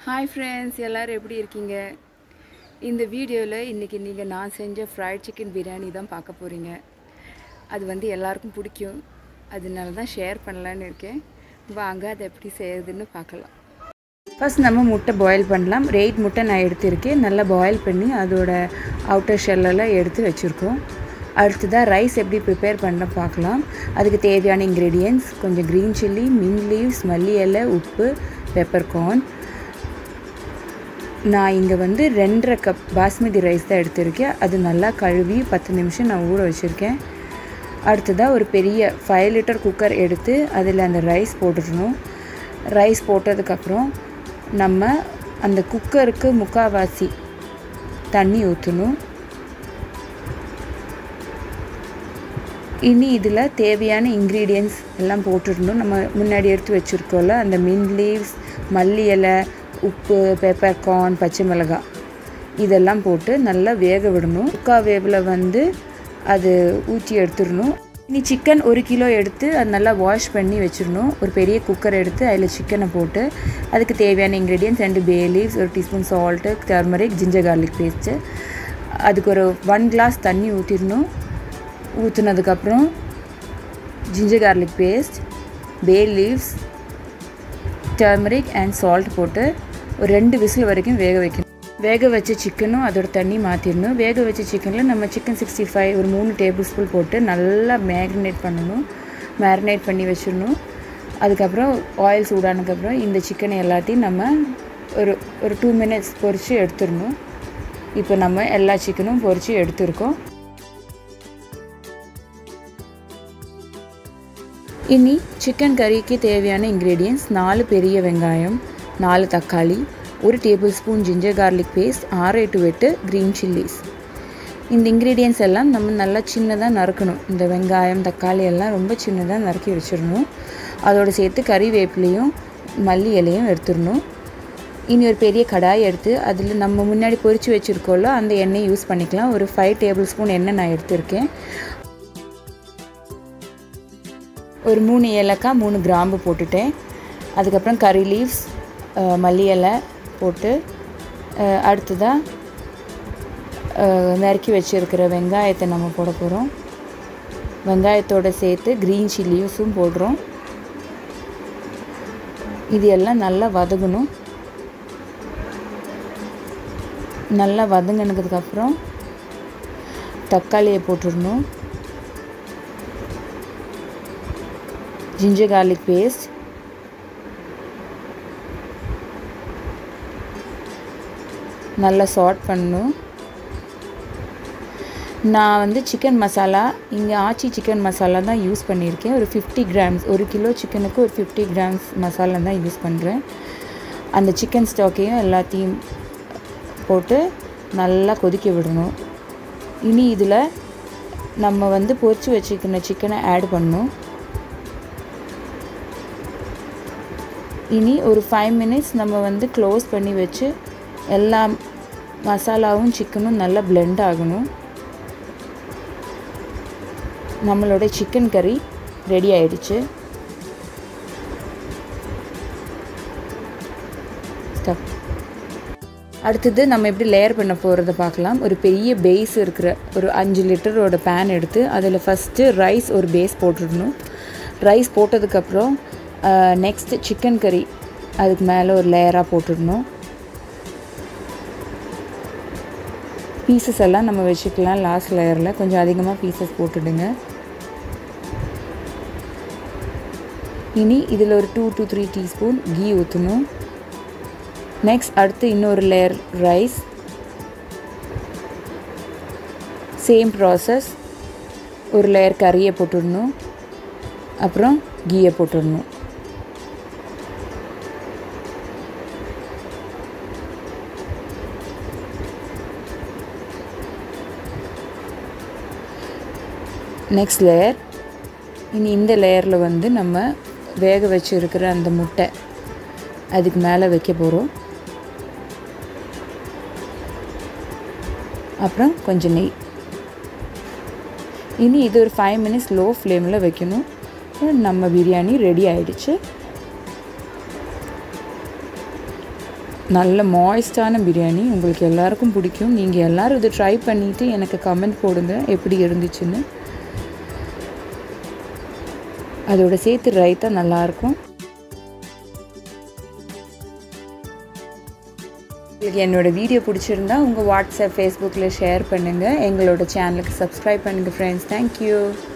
hi friends எல்லோரும் எப்படி இருக்கீங்க இந்த வீடியோவில் இன்றைக்கி நீங்கள் நான் செஞ்ச ஃப்ரைட் சிக்கன் பிரியாணி தான் பார்க்க போகிறீங்க அது வந்து எல்லாருக்கும் பிடிக்கும் அதனால தான் ஷேர் பண்ணலான்னு இருக்கேன் வாங்க அதை எப்படி செய்யறதுன்னு பார்க்கலாம் ஃபர்ஸ்ட் நம்ம முட்டை பாயில் பண்ணலாம் ரெய்ட் முட்டை நான் எடுத்திருக்கேன் நல்லா பாயில் பண்ணி அதோட அவுட்டர் ஷெல்லெல்லாம் எடுத்து வச்சுருக்கோம் அடுத்ததாக ரைஸ் எப்படி ப்ரிப்பேர் பண்ண பார்க்கலாம் அதுக்கு தேவையான இன்க்ரீடியன்ட்ஸ் கொஞ்சம் க்ரீன் சில்லி மின் லீவ்ஸ் மல்லி இலை உப்பு பெப்பர்கார்ன் நான் இங்கே வந்து ரெண்டரை கப் பாஸ்மதி ரைஸ் தான் எடுத்திருக்கேன் அது நல்லா கழுவி பத்து நிமிஷம் நான் ஊற வச்சுருக்கேன் அடுத்ததாக ஒரு பெரிய ஃபைவ் லிட்டர் குக்கர் எடுத்து அதில் அந்த ரைஸ் போட்டுடணும் ரைஸ் போட்டதுக்கப்புறம் நம்ம அந்த குக்கருக்கு முக்கால்வாசி தண்ணி ஊற்றணும் இனி இதில் தேவையான இன்க்ரீடியன்ட்ஸ் எல்லாம் போட்டுடணும் நம்ம முன்னாடி எடுத்து வச்சுருக்கோம்ல அந்த மின் லீவ்ஸ் மல்லி இலை உப்பு பெப்பர் கார்ன் பச்சை மிளகாய் இதெல்லாம் போட்டு நல்லா வேக விடணும் முக்கா வேவில் வந்து அது ஊற்றி எடுத்துடணும் இனி சிக்கன் ஒரு கிலோ எடுத்து அது நல்லா வாஷ் பண்ணி வச்சிடணும் ஒரு பெரிய குக்கர் எடுத்து அதில் சிக்கனை போட்டு அதுக்கு தேவையான இன்க்ரீடியன்ஸ் ரெண்டு பே லீவ்ஸ் ஒரு teaspoon salt turmeric ginger garlic paste அதுக்கு ஒரு ஒன் கிளாஸ் தண்ணி ஊற்றிடணும் ஊற்றுனதுக்கப்புறம் ginger garlic paste bay leaves turmeric and salt போட்டு ஒரு ரெண்டு விசில் வரைக்கும் வேக வைக்கணும் வேக வச்ச சிக்கனும் அதோட தண்ணி மாற்றிடணும் வேக வச்ச சிக்கனில் நம்ம சிக்கன் சிக்ஸ்டி ஃபைவ் ஒரு மூணு டேபிள் ஸ்பூன் போட்டு நல்லா மேரினேட் பண்ணணும் மேரினேட் பண்ணி வச்சிடணும் அதுக்கப்புறம் ஆயில் சூடானதுக்கப்புறம் இந்த சிக்கனை எல்லாத்தையும் நம்ம ஒரு ஒரு டூ மினிட்ஸ் பொரித்து எடுத்துடணும் இப்போ நம்ம எல்லா சிக்கனும் பொரித்து எடுத்துருக்கோம் இனி சிக்கன் கறிக்கு தேவையான இன்க்ரீடியன்ஸ் நாலு பெரிய வெங்காயம் நாலு தக்காளி ஒரு tablespoon ginger garlic paste ஆறு எட்டு எட்டு க்ரீன் சில்லிஸ் இந்த இன்க்ரீடியன்ஸ் எல்லாம் நம்ம நல்லா சின்னதாக நறுக்கணும் இந்த வெங்காயம் தக்காளி எல்லாம் ரொம்ப சின்னதாக நறுக்கி வச்சிடணும் அதோடு சேர்த்து கறிவேப்பிலையும் மல்லி இலையும் எடுத்துடணும் இனி ஒரு பெரிய கடாய் எடுத்து அதில் நம்ம முன்னாடி பொரித்து வச்சுருக்கோம்ல அந்த எண்ணெய் யூஸ் பண்ணிக்கலாம் ஒரு ஃபைவ் டேபிள் ஸ்பூன் எண்ணெய் நான் எடுத்திருக்கேன் ஒரு மூணு ஏலக்காய் மூணு கிராம்பு போட்டுட்டேன் அதுக்கப்புறம் கறி லீவ்ஸ் மல்லி இலை போட்டு அடுத்ததாக நறுக்கி வச்சுருக்கிற வெங்காயத்தை நம்ம போட போகிறோம் வெங்காயத்தோடு சேர்த்து க்ரீன் சில்லியூஸும் போடுறோம் இது எல்லாம் நல்லா வதங்கணும் நல்லா வதங்கினதுக்கப்புறம் தக்காளியை போட்டுடணும் ஜிஞ்சர் கார்லிக் பேஸ்ட் நல்லா சாட் பண்ணணும் நான் வந்து சிக்கன் மசாலா இங்கே ஆச்சி சிக்கன் மசாலா தான் யூஸ் பண்ணியிருக்கேன் ஒரு ஃபிஃப்டி கிராம்ஸ் ஒரு கிலோ சிக்கனுக்கு ஒரு ஃபிஃப்டி கிராம்ஸ் மசாலா தான் யூஸ் பண்ணுறேன் அந்த சிக்கன் ஸ்டாக்கையும் எல்லாத்தையும் போட்டு நல்லா கொதிக்க விடணும் இனி இதில் நம்ம வந்து பொரிச்சு வச்சுக்கின சிக்கனை ஆட் பண்ணணும் இனி ஒரு ஃபைவ் மினிட்ஸ் நம்ம வந்து க்ளோஸ் பண்ணி வச்சு எல்லா மசாலாவும் சிக்கனும் நல்லா பிளெண்ட் ஆகணும் நம்மளோட சிக்கன் கறி ரெடி ஆயிடுச்சு அடுத்தது நம்ம எப்படி லேயர் பண்ண போகிறத பார்க்கலாம் ஒரு பெரிய பேஸ் இருக்கிற ஒரு அஞ்சு லிட்டரோட பேன் எடுத்து அதில் ஃபஸ்ட்டு ரைஸ் ஒரு பேஸ் போட்டுடணும் ரைஸ் போட்டதுக்கப்புறம் நெக்ஸ்ட்டு சிக்கன் கறி அதுக்கு மேலே ஒரு லேயராக போட்டுடணும் பீசஸ் எல்லாம் நம்ம வச்சுக்கலாம் லாஸ்ட் லேயரில் கொஞ்சம் அதிகமாக பீசஸ் போட்டுடுங்க இனி இதில் ஒரு two to three teaspoon ghee ஊற்றணும் நெக்ஸ்ட் அடுத்து இன்னொரு லேயர் ரைஸ் சேம் ப்ராசஸ் ஒரு லேயர் கறியை போட்டுடணும் அப்புறம் கீயை போட்டுடணும் நெக்ஸ்ட் லேயர் இனி இந்த லேயரில் வந்து நம்ம வேக வச்சுருக்கிற அந்த முட்டை அதுக்கு மேலே வைக்க போகிறோம் அப்புறம் கொஞ்சம் நெய் இனி இது ஒரு ஃபைவ் மினிட்ஸ் லோ ஃப்ளேமில் வைக்கணும் நம்ம பிரியாணி ரெடி ஆயிடுச்சு நல்ல மாய்ஸ்டான பிரியாணி உங்களுக்கு எல்லாருக்கும் பிடிக்கும் நீங்கள் எல்லோரும் இதை ட்ரை பண்ணிவிட்டு எனக்கு கமெண்ட் போடுங்க எப்படி இருந்துச்சுன்னு அதோட சேர்த்து ரைத்தா நல்லாயிருக்கும் உங்களுக்கு என்னோடய வீடியோ பிடிச்சிருந்தா உங்கள் வாட்ஸ்அப் ஃபேஸ்புக்கில் ஷேர் பண்ணுங்கள் எங்களோட சேனலுக்கு சப்ஸ்கிரைப் பண்ணுங்கள் ஃப்ரெண்ட்ஸ் தேங்க்யூ